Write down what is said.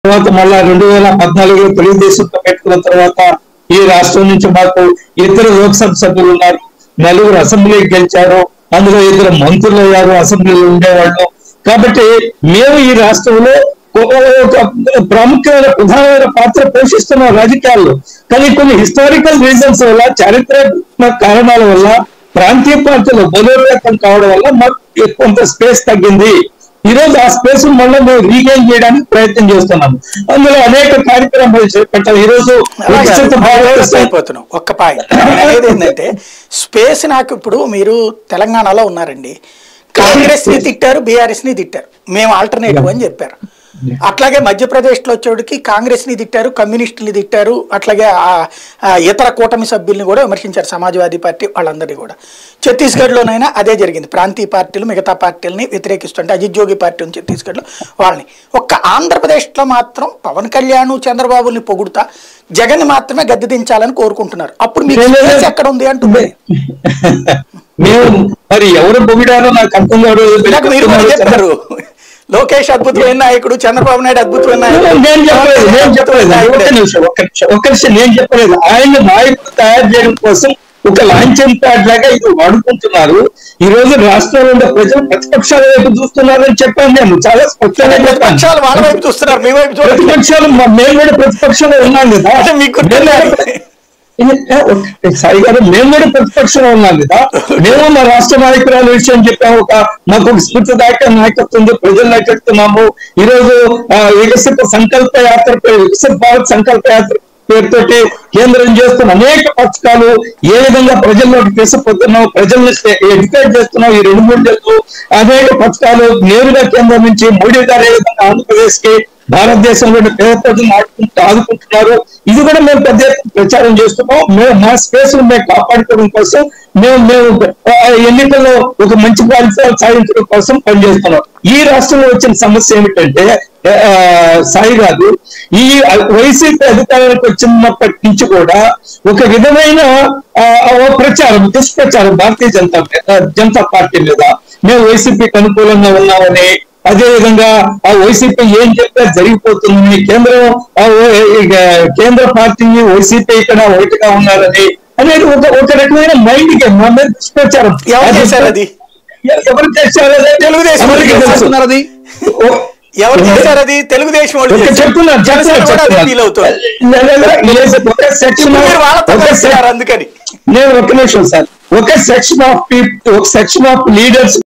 తర్వాత మళ్ళా రెండు వేల పద్నాలుగులో తెలుగుదేశంతో పెట్టుకున్న తర్వాత ఈ రాష్ట్రం నుంచి మాకు ఇద్దరు లోక్సభ సభ్యులు ఉన్నారు నలుగురు అసెంబ్లీకి గెలిచారు అందులో ఇద్దరు మంత్రులు అయ్యారు అసెంబ్లీలో ఉండేవాళ్ళు కాబట్టి మేము ఈ రాష్ట్రంలో ఒక ఒక ప్రాముఖ్యమైన ప్రధానమైన పాత్ర పోషిస్తున్నాం రాజకీయాల్లో కానీ కొన్ని హిస్టారికల్ రీజన్స్ వల్ల చారిత్రాత్మక కారణాల వల్ల ప్రాంతీయ పార్టీలు బలోపేతం కావడం వల్ల మాకు కొంత స్పేస్ తగ్గింది ఈ రోజు ఆ స్పేస్ మళ్ళీ మేము రీగైన్ చేయడానికి ప్రయత్నం చేస్తున్నాం అందులో అనేక కార్యక్రమాలు చేపట్టాం ఈ రోజు వికసిత భారతదేశం అయిపోతున్నాం ఒక్క పాయింట్ అనేది ఏంటంటే స్పేస్ నాకు ఇప్పుడు మీరు తెలంగాణలో ఉన్నారండి కాంగ్రెస్ ని తిట్టారు బీఆర్ఎస్ ని తిట్టారు మేము ఆల్టర్నేటివ్ అని చెప్పారు అట్లాగే మధ్యప్రదేశ్లో వచ్చేటికి కాంగ్రెస్ ని తిట్టారు కమ్యూనిస్టుని తిట్టారు అట్లాగే ఆ- ఆ ఇతర కూటమి సభ్యుల్ని కూడా విమర్శించారు సమాజ్వాదీ పార్టీ వాళ్ళందరినీ కూడా ఛత్తీస్గఢ్లోనైనా అదే జరిగింది ప్రాంతీయ పార్టీలు మిగతా పార్టీలని వ్యతిరేకిస్తుంటే అజిత్ జోగి పార్టీ ఉంది ఛత్తీస్గఢ్లో వాళ్ళని ఒక్క ఆంధ్రప్రదేశ్లో మాత్రం పవన్ కళ్యాణ్ చంద్రబాబుని పొగుడుతా జగన్ మాత్రమే గద్దె దించాలని కోరుకుంటున్నారు అప్పుడు మీకు స్పేస్ ఎక్కడ ఉంది అంటుంది మేము మరి ఎవరు పొగిడారో నాకు అర్థం కాదు ఇందాక మీరు కూడా చెప్పారు లోకేష్ అద్భుతమైన నాయకుడు చంద్రబాబు నాయుడు అద్భుతమైన నాయకుడు నేను చెప్పలేదు నేను చెప్పలేదు ఒక్క నిమిషం ఒక్క నిమిషం ఒక్క నిమిషం నేను చెప్పలేదు ఆయన నాయకుడు తయారు చేయడం కోసం ఒక లాంఛన్ ప్యాడ్ లాగా ఇది వాడుకుంటున్నారు ఈ రోజు రాష్ట్రంలో ఉండే ప్రజలు ప్రతిపక్షాల వైపు చూస్తున్నారని చెప్పాను నేను చాలా స్పష్టంగా చెప్పాను ప్రతిపక్షాలు వాళ్ళ వైపు చూస్తున్నారు మీ వైపు చూడండి ప్రతిపక్షాలు మ- మేము కూడా ప్రతిపక్షంలో ఉన్నాం కదా అంటే మీకు మేము కూడా- ఏ, ఒక్క- సాయి గారు మేము కూడా ప్రతిపక్షంలో ఉన్నాం కదా మేము మా రాష్ట్ర నాయకురాల విషయం చెప్పాము ఒక మాకు ఒక స్ఫూర్తిదాయక నాయకత్వం ఉంది ప్రజలు నాయకత్వము ఈ రోజు ఆ, వికసిత సంకల్ప యాత్ర పేరు వికసిత భారత్ సంకల్ప యాత్ర పేరుతోటి కేంద్రం చేస్తున్న అనేక పథకాలు ఏ విధంగా ప్రజల్లోకి తీసుకుపోతున్నాం ప్రజల్ని ఎడ్యుకేట్ చేస్తున్నాం ఈ రెండు మూడు నెలలు అనేక పథకాలు నేరుగా కేంద్రం నుంచి మోడీ గారు ఏ విధంగా ఆంధ్రప్రదేశ్ కి భారతదేశంలోని పేద ప్రజలను ఆడుకుంటూ ఆదుకుంటున్నారు ఇది కూడా మేము పెద్ద ఎత్తున ప్రచారం చేస్తున్నాం మేము మా స్పేస్ మేము కాపాడుకోవడం కోసం మేము మేము ఆ, ఎన్నికల్లో ఒక మంచి ఫలితాలు సాధించడం కోసం పనిచేస్తున్నాం ఈ రాష్ట్రంలో వచ్చిన సమస్య ఏమిటంటే ఆ, సాయి గారు ఈ వైసీపీ అధికారానికి వచ్చినప్పటి నుంచి కూడా ఒక విధమైన ఆ, ఆ, ప్రచారం దుష్ప్రచారం భారతీయ జనతా ఆ, జనతా పార్టీ మీద మేము వైసీపీకి అనుకూలంగా ఉన్నామని అదే విధంగా ఆ వైసీపీ ఏం చెప్తే జరిగిపోతుందని కేంద్రం ఆ ఓ- ఇక కేంద్ర పార్టీని వైసీపీ ఇక్కడ ఒకటిగా ఉన్నారని అనేది ఒక ఒక రకమైన మైండ్ గేమ్ మా మీద దుష్ప్రచారం ఎవరు చేశారు అది? ఎవరు చేశారు అనేది తెలుగుదేశం వాళ్ళు అందరికీ తెలుసు. చేస్తున్నారు అది. ఓ- ఎవరు చేశారు అది తెలుగుదేశం వాళ్ళు ఒక చేశారు. చెప్తున్నాను జనసేన కూడా అదే feel అవుతుంది. చెప్తున్నాను ఒక సెక్షన్ మీరు వాళ్ళతో ఒక కలిసి సెక్- అందుకని నేను ఒక నిమిషం సార్ ఒక సెక్షన్ ఆఫ్ పీపుల్ ఒక సెక్షన్ ఆఫ్ లీడర్స్